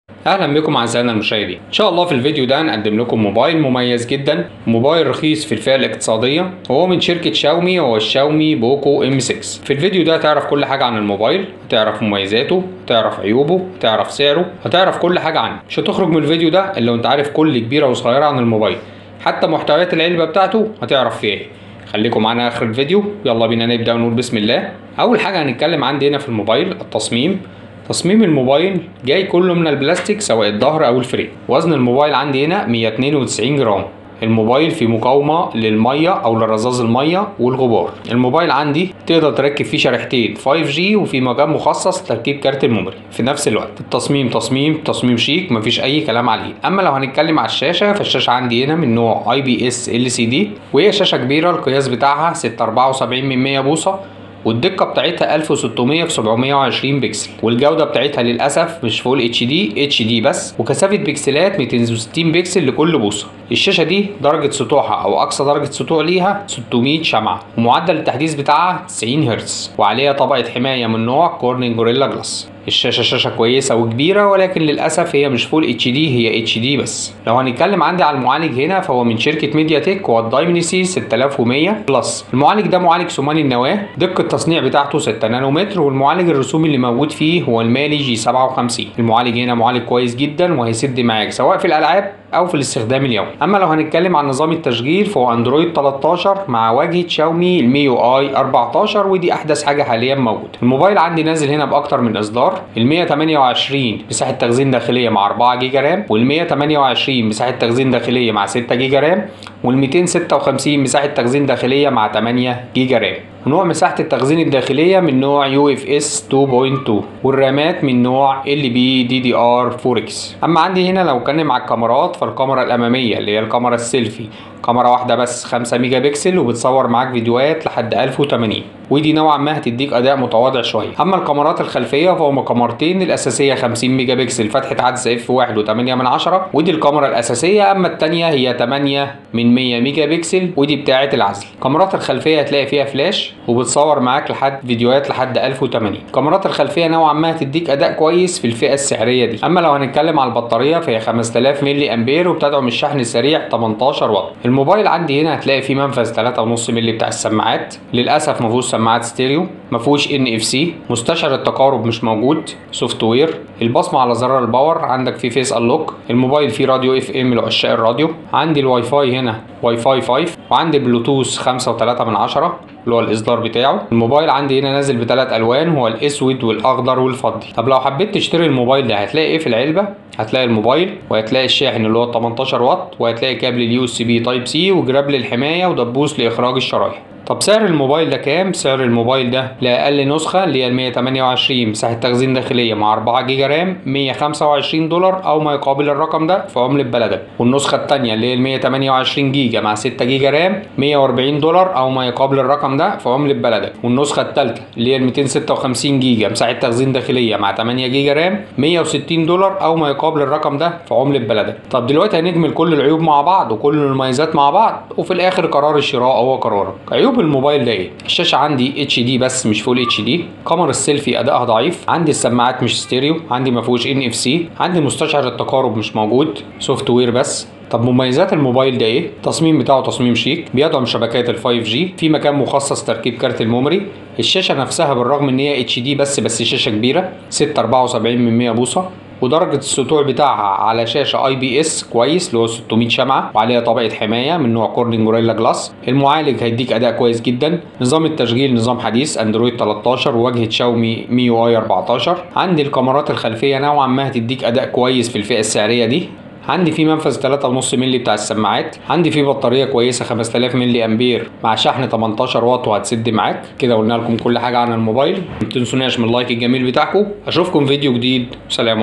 اهلا بكم اعزائنا المشاهدين ان شاء الله في الفيديو ده هنقدم لكم موبايل مميز جدا موبايل رخيص في الفئه الاقتصاديه وهو من شركه شاومي وهو الشاومي بوكو ام 6 في الفيديو ده هتعرف كل حاجه عن الموبايل هتعرف مميزاته هتعرف عيوبه هتعرف سعره هتعرف كل حاجه عنه مش هتخرج من الفيديو ده الا وانت عارف كل كبيره وصغيره عن الموبايل حتى محتويات العلبه بتاعته هتعرف فيها ايه خليكم معانا اخر الفيديو يلا بينا نبدا ونقول بسم الله اول حاجه هنتكلم عندي هنا في الموبايل التصميم تصميم الموبايل جاي كله من البلاستيك سواء الظهر او الفريم وزن الموبايل عندي هنا 192 جرام الموبايل فيه مقاومة للمية أو لرذاذ المية والغبار الموبايل عندي تقدر تركب فيه شريحتين 5G وفي مكان مخصص لتركيب كارت الميموري في نفس الوقت التصميم تصميم تصميم شيك مفيش أي كلام عليه أما لو هنتكلم على الشاشة فالشاشة عندي هنا من نوع اي بي اس ال سي دي وهي شاشة كبيرة القياس بتاعها 674 من 100 بوصة والدقه بتاعتها 1600 في 720 بكسل والجوده بتاعتها للاسف مش فول اتش دي اتش دي بس وكثافه بكسلات 260 بكسل لكل بوصه الشاشه دي درجه سطوعها او اقصى درجه سطوع ليها 600 شمعه ومعدل التحديث بتاعها 90 هرتز وعليها طبقه حمايه من نوع كورنينج جوريلا جلاس الشاشه شاشه كويسه وكبيره ولكن للاسف هي مش فول اتش دي هي اتش دي بس لو هنتكلم عندي على المعالج هنا فهو من شركه ميديا تك هو الدايمنسي 6100 بلس المعالج ده معالج ثماني النواه دقه التصنيع بتاعته 6 نانومتر والمعالج الرسومي اللي موجود فيه هو المالي جي 57 المعالج هنا معالج كويس جدا وهيسد معاك سواء في الالعاب او في الاستخدام اليومي اما لو هنتكلم عن نظام التشغيل فهو اندرويد 13 مع واجهه شاومي الميو اي 14 ودي احدث حاجه حاليا موجوده الموبايل عندي نازل هنا باكتر من اصدار ال 128 مساحه تخزين داخليه مع 4 جيجا رام وال 128 مساحه تخزين داخليه مع 6 جيجا رام وال 256 مساحه تخزين داخليه مع 8 جيجا رام ونوع مساحة التخزين الداخلية من نوع يو اف اس 2.2 والرامات من نوع ال بي دي دي ار 4 اكس اما عندي هنا لو اتكلم على الكاميرات فالكاميرا الامامية اللي هي الكاميرا السيلفي كاميرا واحدة بس 5 ميجا بكسل وبتصور معاك فيديوهات لحد 1080 ودي نوعا ما هتديك اداء متواضع شويه اما الكاميرات الخلفيه فهما كاميرتين الاساسيه 50 ميجا بكسل فتحه عدسه اف 1 و8 من 10 ودي الكاميرا الاساسيه اما الثانيه هي 8 من 100 ميجا بكسل ودي بتاعه العزل الكاميرات الخلفيه هتلاقي فيها فلاش وبتصور معاك لحد فيديوهات لحد 1080 الكاميرات الخلفيه نوعا ما هتديك اداء كويس في الفئه السعريه دي اما لو هنتكلم على البطاريه فهي 5000 ملي امبير وبتدعم الشحن السريع 18 واط الموبايل عندي هنا هتلاقي فيه منفذ 3.5 ملي بتاع السماعات للاسف ما فيهوش سماعات ستيريو ما فيهوش ان اف سي مستشعر التقارب مش موجود سوفت وير البصمه على زرار الباور عندك فيه فيس انلوك الموبايل فيه راديو اف ام لعشاق الراديو عندي الواي فاي هنا واي فاي 5 وعندي بلوتوث 5 و3 من 10 اللي هو الاصدار بتاعه الموبايل عندي هنا نازل بثلاث الوان هو الاسود والاخضر والفضي طب لو حبيت تشتري الموبايل ده هتلاقي ايه في العلبه هتلاقي الموبايل وهتلاقي الشاحن اللي هو 18 واط وهتلاقي كابل اليو اس بي تايب سي وجراب للحمايه ودبوس لاخراج الشرايح طب سعر الموبايل ده كام؟ سعر الموبايل ده لأقل نسخة اللي هي ال 128 مساحة تخزين داخلية مع 4 جيجا رام 125 دولار أو ما يقابل الرقم ده في عملة بلدك، والنسخة التانية اللي هي ال 128 جيجا مع 6 جيجا رام 140 دولار أو ما يقابل الرقم ده في عملة بلدك، والنسخة التالتة اللي هي ال 256 جيجا مساحة تخزين داخلية مع 8 جيجا رام 160 دولار أو ما يقابل الرقم ده في عملة بلدك. طب دلوقتي هنجمل كل العيوب مع بعض وكل المميزات مع بعض وفي الآخر قرار الشراء هو قرارك. عيوب الموبايل ده ايه الشاشه عندي اتش دي بس مش فول اتش دي كاميرا السيلفي ادائها ضعيف عندي السماعات مش ستيريو عندي ما فيهوش ان اف سي عندي مستشعر التقارب مش موجود سوفت وير بس طب مميزات الموبايل ده ايه؟ التصميم بتاعه تصميم شيك، بيدعم شبكات ال 5G، في مكان مخصص تركيب كارت الميموري، الشاشه نفسها بالرغم ان هي اتش دي بس بس شاشه كبيره 674 من 100 بوصه، ودرجة السطوع بتاعها على شاشة اي بي اس كويس اللي هو 600 شمعة وعليها طبقة حماية من نوع كورنينج جوريلا جلاس المعالج هيديك أداء كويس جدا نظام التشغيل نظام حديث اندرويد 13 وواجهة شاومي ميو اي 14 عندي الكاميرات الخلفية نوعا ما هتديك أداء كويس في الفئة السعرية دي عندي في منفذ 3.5 مللي بتاع السماعات عندي في بطاريه كويسه 5000 مللي امبير مع شحن 18 واط وهتسد معاك كده قلنا لكم كل حاجه عن الموبايل ما تنسوناش من اللايك الجميل بتاعكم اشوفكم فيديو جديد سلام